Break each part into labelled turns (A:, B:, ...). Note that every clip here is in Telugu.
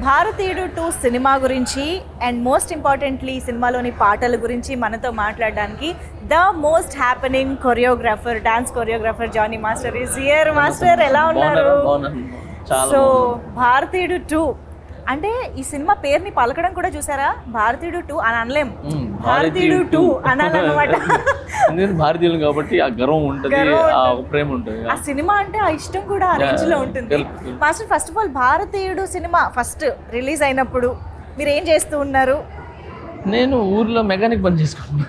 A: భారతీయుడు టూ సినిమా గురించి అండ్ మోస్ట్ ఇంపార్టెంట్లీ ఈ సినిమాలోని పాటల గురించి మనతో మాట్లాడడానికి the most happening choreographer dance choreographer Jani master is here master ఎలా ఉన్నారు
B: బాగున్నారు, బాగున్నాను. చాలా
A: సో
B: బాగున్నాను.
A: భారతీయుడు టూ అంటే ఈ సినిమా పేరుని పలకడం కూడా చూసారా భారతీయుడు టూ అని అనలేం
B: మ్మ్,
A: భారతీయుడు టూ అనాలన్నమాట
B: ఎందుకంటే భారతీయులు కాబట్టి ఆ గర్వం ఉంటది
A: గర్వం
B: ఆ
A: ఉంటది.
B: ప్రేమ ఉంటది
A: ఆ సినిమా అంటే ఆ ఇష్టం కూడా ఆ రేంజ్ లో ఉంటుంది
B: తెలుసు.
A: Master first of all Bharateeyudu cinema first release అయినప్పుడు మీరు ఏం చేస్తూ ఉన్నారు
B: నేను ఊర్లో మెకానిక్ పని చేసుకున్నా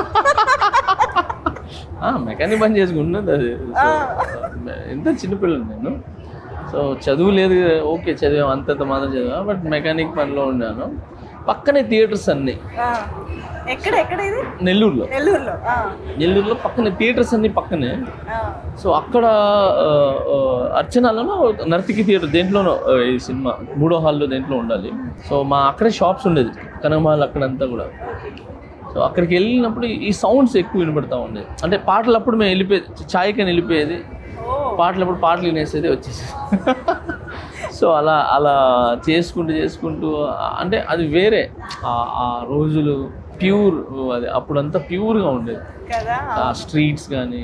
B: మెకానిక్ పని చేసుకున్నది అది సో, ఎంత చిన్నపిల్లలు నేను సో చదువు లేదు ఓకే చదివాం అంతంత మాత్రం చదివా బట్ మెకానిక్ పనిలో ఉన్నాను పక్కనే థియేటర్స్ అన్నీ
A: ఆ, ఎక్కడ ఎక్కడ ఇది
B: నెల్లూరులో
A: నెల్లూరులో ఆ,
B: నెల్లూరులో పక్కనే థియేటర్స్ అన్నీ పక్కనే
A: ఆ,
B: సో అక్కడ ఆ, ఆ, అర్చనాలోనో నర్తికి థియేటర్ దేంట్లోనో ఆ, ఈ సినిమా మూడో హాల్లో దేంట్లో ఉండాలి సో మా అక్కడే షాప్స్ ఉండేది కనమాల్ అక్కడంతా కూడా సో అక్కడికి వెళ్ళినప్పుడు ఈ సౌండ్స్ ఎక్కువ వినపడతా ఉండేది అంటే పాటలు అప్పుడు మేము వెళ్ళిపోయేది ఛాయ్కని వెళ్ళిపోయేది
A: ఓ
B: పాటలు అప్పుడు పాటలు వినేసేది వచ్చేసి సో అలా అలా చేసుకుంటూ చేసుకుంటూ ఆ- అంటే అది వేరే ఆ- ఆ రోజులు ప్యూర్ అది అప్పుడంతా ప్యూర్గా ఉండేది
A: కదా
B: ఆ స్ట్రీట్స్ కానీ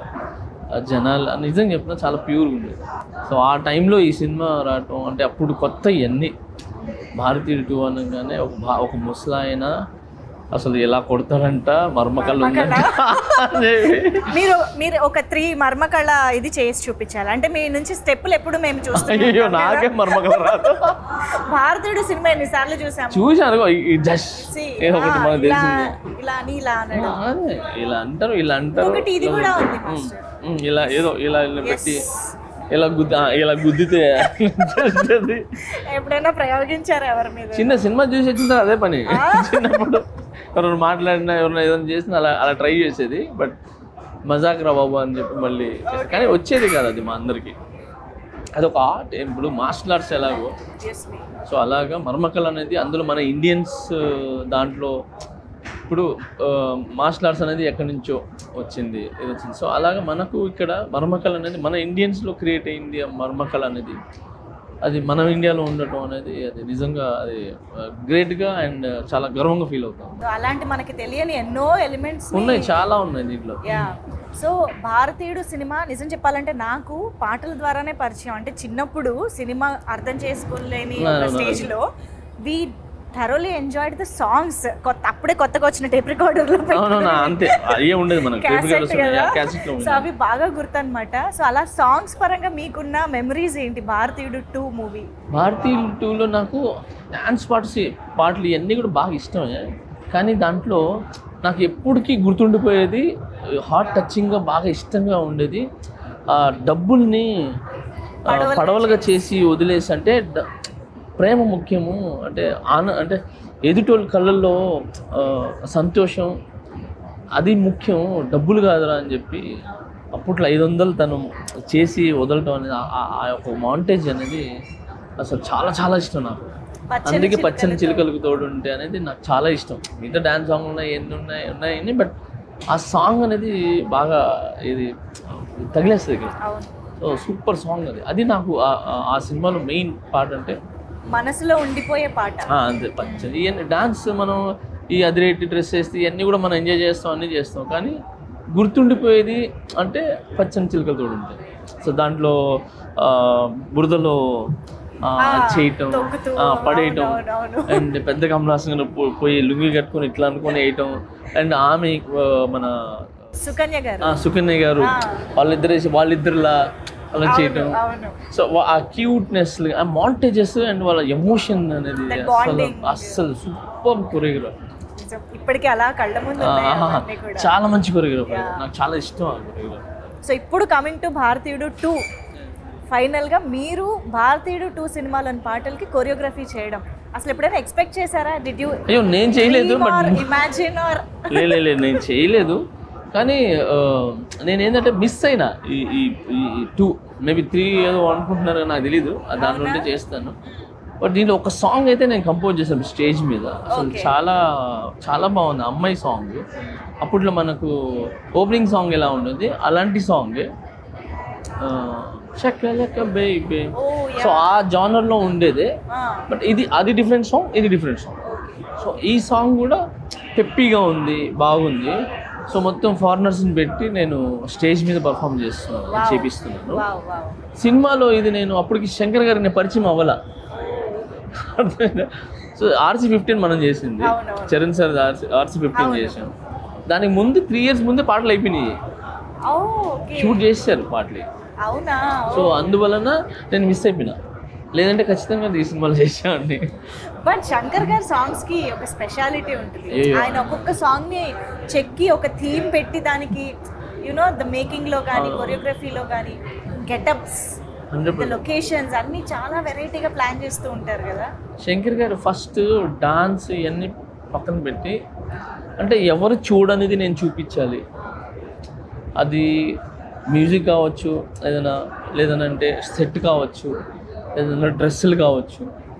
B: ఆ జనాలు ఆ నిజంగా చెప్పినా చాలా ప్యూర్గా ఉండేది సో ఆ టైంలో ఈ సినిమా రావటం అంటే అప్పుడు కొత్త ఇవన్నీ భారతీయుడు టూ అనగానే ఒక భా ఒక ముసలాయన అసలు ఎలా కొడతారంట మర్మకళ్ళు ఉందంట అనేవి.
A: మీరు మీరు ఒక త్రీ మర్మకళ ఇది చేసి చూపించాలి అంటే మీ నుంచి స్టెప్పులు ఎప్పుడు మేము చూస్తాం
B: అయ్యో నాకే మర్మకళ రాదు
A: భారతీయుడు సినిమా ఎన్నిసార్లు చూసాము
B: చూశాను ఈ జస్ట్
A: See,
B: ఏదో ఒకటి
A: ఆ,
B: మనకు
A: ఇలా
B: తెలిసింది
A: ఇలా అని ఇలా అనడం
B: అదే, ఇలా అంటారు ఇలా అంటారు
A: ఒకటి ఇది కూడా ఉంది
B: ఉమ్,
A: మాస్టర్
B: ఉమ్, ఇలా ఏదో ఇలా ఇలా పెట్టి
A: Yes.
B: ఇలా గుద్ద ఆ, ఇలా గుద్దితే చేస్తుంది.
A: ఎప్పుడైనా ప్రయోగించారు ఎవరి మీద
B: చిన్న సినిమా చూసి వచ్చిన తర్వాత అదే పని చిన్నప్పుడు ఎవరైనా మాట్లాడినా ఎవరైనా ఏదైనా చేసినా అలా అలా ట్రై చేసేది బట్ మజాక్ రా బాబు అని చెప్పి మళ్ళీ చేసేది. కానీ వచ్చేది కాదు అది మా అందరికి అది ఒక ఆర్ట్ ఇప్పుడు మార్షల్ ఆర్ట్స్ ఎలాగో
A: Obviously.
B: సో అలాగా మర్మకళ అనేది అందులో మన ఇండియన్స్ దాంట్లో ఇప్పుడు మార్షల్ ఆర్ట్స్ అనేది ఎక్కడి నుంచో వచ్చింది ఇది వచ్చింది సో అలాగా మనకు ఇక్కడ మర్మకళ అనేది మన ఇండియన్స్లో క్రియేట్ అయింది ఆ మర్మకళ అనేది అది మన ఇండియాలో ఉండటం అనేది అది నిజంగా అది గ్రేట్గా అండ్ చాలా గర్వంగా ఫీల్ అవుతాం
A: So, అలాంటి మనకి తెలియని ఎన్నో ఎలిమెంట్స్
B: ఉన్నాయి చాలా ఉన్నాయి దీంట్లో
A: యా సో భారతీయుడు సినిమా నిజం చెప్పాలంటే నాకు పాటల ద్వారానే పరిచయం అంటే చిన్నప్పుడు సినిమా అర్థం చేసుకోలేని ఒక
B: అవును,
A: స్టేజ్ లో we thoroughly enjoyed the songs కొత్త అప్పుడే కొత్తగా వచ్చిన టేప్ రికార్డర్ లో
B: అవునవునా అంతే అయ్యే ఉండేది మనకు
A: క్యాసెట్ కదా
B: క్యాసెట్లో
A: సో అవి బాగా గుర్తనమాట సో అలా సాంగ్స్ పరంగా మీకున్న మెమరీస్ ఏంటి భారతీయుడు టూ మూవీ
B: భారతీయులు టూలో నాకు డ్యాన్స్ పార్ట్స్ పాటలు ఇవన్నీ కూడా బాగా ఇష్టమే కానీ దాంట్లో నాకు ఎప్పటికీ గుర్తుండిపోయేది హార్ట్ టచింగ్గా బాగా ఇష్టంగా ఉండేది ఆ డబ్బుల్ని ఆ,
A: పడవలుగా
B: పడవలుగా చేసి వదిలేసి అంటే డ- ప్రేమ ముఖ్యము అంటే ఆన అంటే ఎదుటోళ్ళ కళ్ళల్లో ఆ, సంతోషం అది ముఖ్యం డబ్బులు కాదురా అని చెప్పి అప్పట్లో ఐదు వందలు తను చేసి వదలటం అనేది ఆ- ఆ- ఆ యొక్క మాంటేజ్ అనేది అసలు చాలా చాలా ఇష్టం నాకు
A: పచ్చని
B: అందుకే పచ్చని
A: చిలుకలతో.
B: చిలుకలకు తోడు ఉంటే అనేది నాకు చాలా ఇష్టం మిగతా డ్యాన్స్ సాంగ్ ఉన్నాయి ఎన్ని ఉన్నాయి ఉన్నాయి బట్ ఆ సాంగ్ అనేది బాగా ఇది తగిలేస్తుంది ఇక్కడ
A: అవును
B: సో సూపర్ సాంగ్ అది అది నాకు ఆ- ఆ- ఆ సినిమాలో మెయిన్ పార్ట్ అంటే
A: మనసులో ఉండిపోయే పాట
B: ఆ, అంతే పచ్చని ఇవన్నీ డాన్స్ మనం ఈ అదిరేటి డ్రెస్ వేస్తే ఇవన్నీ కూడా మనం ఎంజాయ్ చేస్తాం అన్నీ చేస్తాం కానీ గుర్తుండిపోయేది అంటే పచ్చని చిలుకలతో ఉంటాయి సో దాంట్లో ఆ, బురదలో ఆ,
A: ఆ,
B: చేయటం
A: తొక్కుతూ,
B: ఆ, పడేయటం
A: అవును, అవును, అవును.
B: అండ్ పెద్ద కమలాసంగా పోయి లుంగి కట్టుకొని ఇట్లా అనుకొని వేయటం అండ్ ఆమె ఆ, మన
A: సుకన్య గారు
B: ఆ, సుకన్య గారు
A: ఆ.
B: వాళ్ళిద్దరు వాళ్ళిద్దరులా అలా చేయటం
A: అవును
B: సో వా- ఆ క్యూట్నెస్ ఆ మాంటేజెస్ అండ్ వాళ్ళ ఎమోషన్ అనేది
A: That
B: అసలు
A: bonding.
B: అస్సలు సూపర్ కొరియోగ్రాఫ్
A: నిజం. ఇప్పటికీ అలా కళ్ళ ముందు ఉన్నాయి అవన్నీ కూడా
B: చాలా మంచి కొరియోగ్రాఫ్
A: Yeah.
B: నాకు చాలా ఇష్టం ఆ కొరియోగ్రాఫ్
A: సో ఇప్పుడు coming to Bharateeyudu two final గా మీరు భారతీయుడు టూ సినిమాలోని పాటలకి కొరియోగ్రఫీ చేయడం అసలు ఎప్పుడైనా ఎక్స్పెక్ట్ చేశారా డిడ్ యూ
B: అయ్యో నేను చేయలేదు బట్
A: ఇమాజిన్ ఆర్
B: లే లే, లే, నేను చేయలేదు కానీ ఆ, నేను ఏంటంటే మిస్ అయినా ఈ ఈ టూ మేబీ త్రీ ఏదో అనుకుంటున్నారు కానీ నాకు తెలీదు ఆ దాంట్లో ఉంటే చేస్తాను బట్ దీంట్లో ఒక సాంగ్ అయితే నేను కంపోజ్ చేశాను స్టేజ్ మీద అసలు
A: Okay.
B: చాలా చాలా బాగుంది అమ్మాయి సాంగ్ అప్పట్లో మనకు ఓపెనింగ్ సాంగ్ ఎలా ఉంటుంది అలాంటి సాంగ్ చక్కలక బేబీ
A: ఓ
B: సో ఆ జానర్లో ఉండేదే
A: యా
B: బట్ ఇది అది డిఫరెంట్ సాంగ్ ఇది డిఫరెంట్ సాంగ్ సో ఈ సాంగ్ కూడా పెప్పీగా ఉంది బాగుంది సో మొత్తం ఫారినర్స్ని పెట్టి నేను స్టేజ్ మీద పర్ఫామ్ చేస్తున్నాను
A: Wow.
B: చేపిస్తున్నాను
A: వావ్ వావ్
B: సినిమాలో ఇది నేను అప్పటికి శంకర్ గారికి నేను పరిచయం అవ్వాల సో ఆర్సీ ఫిఫ్టీన్ మనం చేసింది
A: అవునవును.
B: Charan sir R C R C fifteen
A: అవును.
B: చేసాం దానికి ముందు త్రీ ఇయర్స్ ముందే పాటలు అయిపోయినాయి
A: ఓ ఓకే
B: షూట్ చేశారు పాటలు
A: అవునా
B: సో అందువలన నేను మిస్ అయిపోయినా లేదంటే ఖచ్చితంగా ఈ సినిమాలో చేసామండి
A: బట్ శంకర్ గారి సాంగ్స్ కి ఒక స్పెషాలిటీ ఉంటుంది
B: అయ్యో.
A: ఆయన ఒక్కొక్క సాంగ్ ని చెక్కి ఒక థీమ్ పెట్టి దానికి యునో ద మేకింగ్ లో కానీ
B: అవును.
A: కొరియోగ్రఫీలో కానీ గెటప్స్
B: హండ్రెడ్
A: ద లొకేషన్స్ అన్ని చాలా వెరైటీగా ప్లాన్ చేస్తూ ఉంటారు కదా
B: శంకర్ గారు ఫస్ట్ డాన్స్ ఇవన్నీ పక్కన పెట్టి అంటే ఎవరు చూడనిది నేను చూపించాలి అది మ్యూజిక్ కావచ్చు ఏదైనా లేదనంటే సెట్ కావచ్చు ఏదైనా డ్రెస్సులు కావచ్చు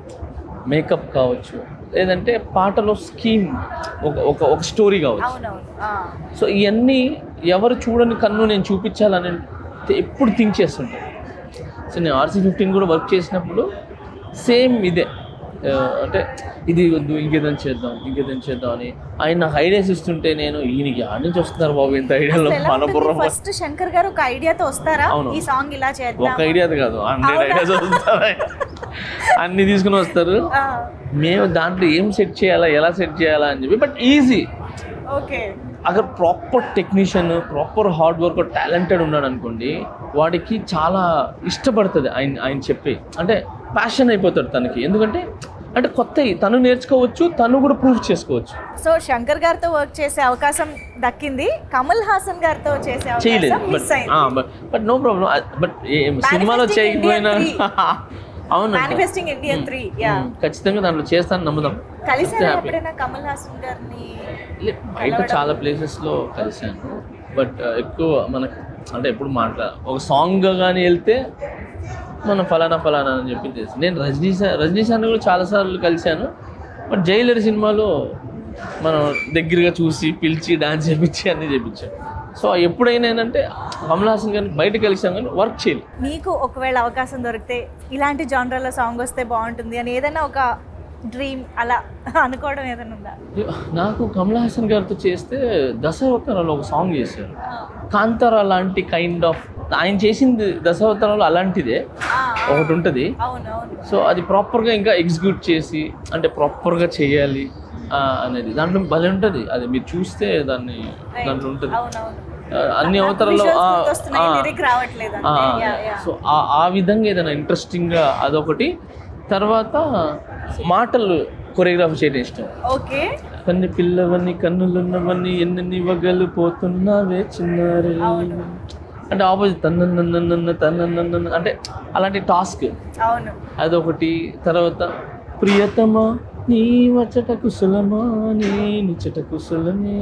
B: మేకప్ కావచ్చు లేదంటే పాటలో స్కీమ్ ఒక ఒక ఒక స్టోరీ కావచ్చు
A: అవునవును ఆ.
B: సో ఇవన్నీ ఎవరు చూడని కన్ను నేను చూపించాలని ఎప్పుడు థింక్ చేస్తుంటాను సో నేను ఆర్సీ ఫిఫ్టీన్ కూడా వర్క్ చేసినప్పుడు సేమ్ ఇదే ఆ, అంటే ఇది వద్దు ఇంకేదైనా చేద్దాం ఇంకేదైనా చేద్దాం అని ఆయన నాకు ఐడియాస్ ఇస్తుంటే నేను ఈయనకి ఆడ నుంచి వస్తున్నారు బాబు ఇంత ఐడియాలో మన బుర్ర
A: ఫస్ట్ శంకర్ గారు ఒక ఐడియాతో వస్తారా
B: అవును.
A: ఈ సాంగ్ ఇలా
B: ఒక
A: చేద్దాం
B: ఐడియా కాదు హండ్రెడ్ ఐడియాస్ వస్తారు అన్ని తీసుకుని వస్తారు
A: ఆ,
B: మేము దాంట్లో ఏం సెట్ చేయాలా ఎలా సెట్ చేయాలా అని చెప్పి బట్ ఈజీ
A: ఓకే
B: అక్కడ proper technician proper hard work talented ఉన్నాడు అనుకోండి వాడికి చాలా ఇష్టపడుతుంది ఆయన ఆయన చెప్పి అంటే ప్యాషన్ అయిపోతాడు తనకి ఎందుకంటే అంటే కొత్త తను నేర్చుకోవచ్చు తను కూడా ప్రూఫ్ చేసుకోవచ్చు
A: సో శంకర్ గారితో వర్క్ చేసే అవకాశం దక్కింది కమల్ హాసన్ గారితో చేసే
B: చేయలేదు
A: అవకాశం
B: బట్
A: మిస్ అయింది
B: బట్ నో ప్రాబ్లం బట్ సినిమాలో
A: Manifesting
B: చేయకపోయినా
A: India
B: అవును
A: మేనిఫెస్టింగ్ ఇండియన్ త్రీ యా
B: ఖచ్చితంగా దాంట్లో చేస్తాను నమ్ముదాం
A: కలిసారా
B: happy.
A: ఎప్పుడైనా కమల్ హాసన్ గారిని
B: లే- బయట చాలా ప్లేసెస్లో కలిశాను బట్ ఎక్కువ మనకు అంటే ఎప్పుడు మాట్లా ఒక సాంగ్ కానీ వెళ్తే మనం ఫలానా ఫలానా అని చెప్పి తెలుసు నేను రజనీ సార్ రజనీ సార్ని కూడా చాలాసార్లు కలిశాను బట్ జైలర్ సినిమాలో మనం దగ్గరగా చూసి పిలిచి డాన్స్ చేపించి అన్నీ చేపించాం సో ఎప్పుడైనా ఏంటంటే కమల్ హాసన్ గారిని బయట కలిసాం కానీ వర్క్ చేయలేదు
A: మీకు ఒకవేళ అవకాశం దొరికితే ఇలాంటి జానరాలో సాంగ్ వస్తే బాగుంటుంది అని ఏదైనా ఒక డ్రీమ్ అలా అనుకోవడం ఏదైనా ఉందా
B: నాకు కమల్ హాసన్ గారితో చేస్తే దశావతారాలు ఒక సాంగ్ చేశారు కాంతారా లాంటి కైండ్ ఆఫ్ ఆయన చేసింది దశావతారాలు అలాంటిదే
A: ఆ,
B: ఒకటి ఉంటుంది
A: అవును అవును
B: సో అది ప్రాపర్గా ఇంకా ఎగ్జిక్యూట్ చేసి అంటే ప్రాపర్గా చేయాలి ఆ, అనేది దాంట్లో భలే ఉంటుంది అది మీరు చూస్తే దాన్ని దాంట్లో ఉంటుంది
A: అవునవును
B: ఆ, అన్ని
A: నాకు
B: అవతారాల్లో
A: visuals
B: ఆ,
A: గుర్తొస్తున్నాయి,
B: ఆ,
A: lyric రావట్లేదు
B: ఆ,
A: అంతే. Yeah, yeah.
B: సో ఆ- ఆ విధంగా ఏదైనా ఇంట్రెస్టింగ్గా అదొకటి తర్వాత మాటలు కొరియోగ్రాఫ్ చేయడం ఇష్టం
A: ఓకే
B: కన్ని పిల్లవని కన్నులున్నవని ఎన్నెన్ని వగలు పోతున్నావే చిన్నారి
A: అవును.
B: అంటే ఆపోజిట్ తన్న తన్న అంటే అలాంటి టాస్క్
A: అవును
B: అదొకటి తర్వాత ప్రియతమా నీ వచ్చట కుశలమా నీ నిచ్చట కుశలమే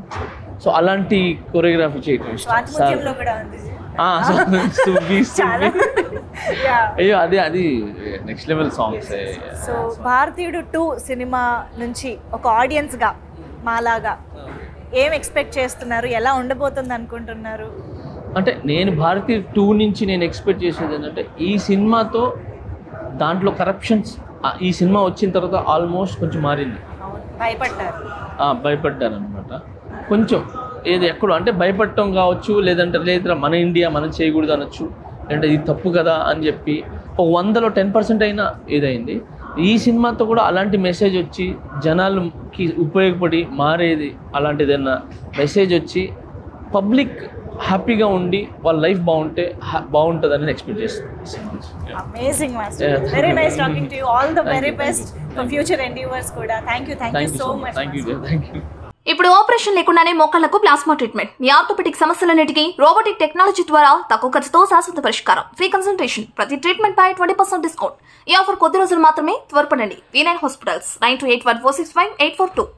B: సో అలాంటి కొరియోగ్రఫీ చేయడం ఇష్టం
A: స్వాతిముత్యంలో కూడా ఉంది
B: ఆ, సో సుబ్బి
A: చాలా
B: సుబ్బి
A: Yeah.
B: అయ్యో అదే అది next level songs
A: so Bharateeyudu two సినిమా నుంచి ఒక ఆడియన్స్ గా మాలాగా ఏం ఎక్స్పెక్ట్ చేస్తున్నారు ఎలా ఉండబోతుంది అనుకుంటున్నారు
B: అంటే నేను భారతీయ టూ నుంచి నేను ఎక్స్పెక్ట్ చేసేది ఏంటంటే ఈ సినిమాతో దాంట్లో కరప్షన్స్ ఈ సినిమా వచ్చిన తర్వాత ఆల్మోస్ట్ కొంచెం మారింది
A: అవును భయపడ్డారు
B: ఆ, భయపడ్డారనమాట కొంచెం ఏది ఎక్కడో అంటే భయపడటం కావచ్చు లేదంటే లేదంటే మన ఇండియా మనం చేయకూడదు అనొచ్చు లేదంటే ఇది తప్పు కదా అని చెప్పి ఒక వందలో టెన్ పర్సెంట్ అయినా ఇదైంది ఈ సినిమాతో కూడా అలాంటి మెసేజ్ వచ్చి జనాలకి ఉపయోగపడి మారేది అలాంటిదైనా మెసేజ్ వచ్చి పబ్లిక్ హ్యాపీగా ఉండి వాళ్ళ లైఫ్ బాగుంటే హ్యా- బాగుంటుందని ఎక్స్పెక్ట్ చేస్తున్నాను
A: amazing master
B: Yeah.
A: Very nice talking to you all the
B: Thank
A: very
B: you, thank
A: best
B: you,
A: for
B: thank you.
A: Future endeavours కూడా thank you thank you
B: thank you
A: so
B: so much
A: much
B: thank you thank you
C: ఇప్పుడు ఆపరేషన్ లేకుండానే మోకాళ్లకు ప్లాస్మా ట్రీట్మెంట్ మీ ఆర్థోపెటిక్ సమస్యలన్నిటికీ రోబోటిక్ టెక్నాలజీ ద్వారా తక్కువ ఖర్చుతో శాశ్వత పరిష్కారం ఫ్రీ కన్సల్టేషన్ ప్రతి ట్రీట్మెంట్ పై ట్వంటీ పర్సెంట్ డిస్కౌంట్ ఈ ఆఫర్ కొద్ది రోజులు మాత్రమే త్వరపడండి we nine hospitals nine two eight one four six five eight four two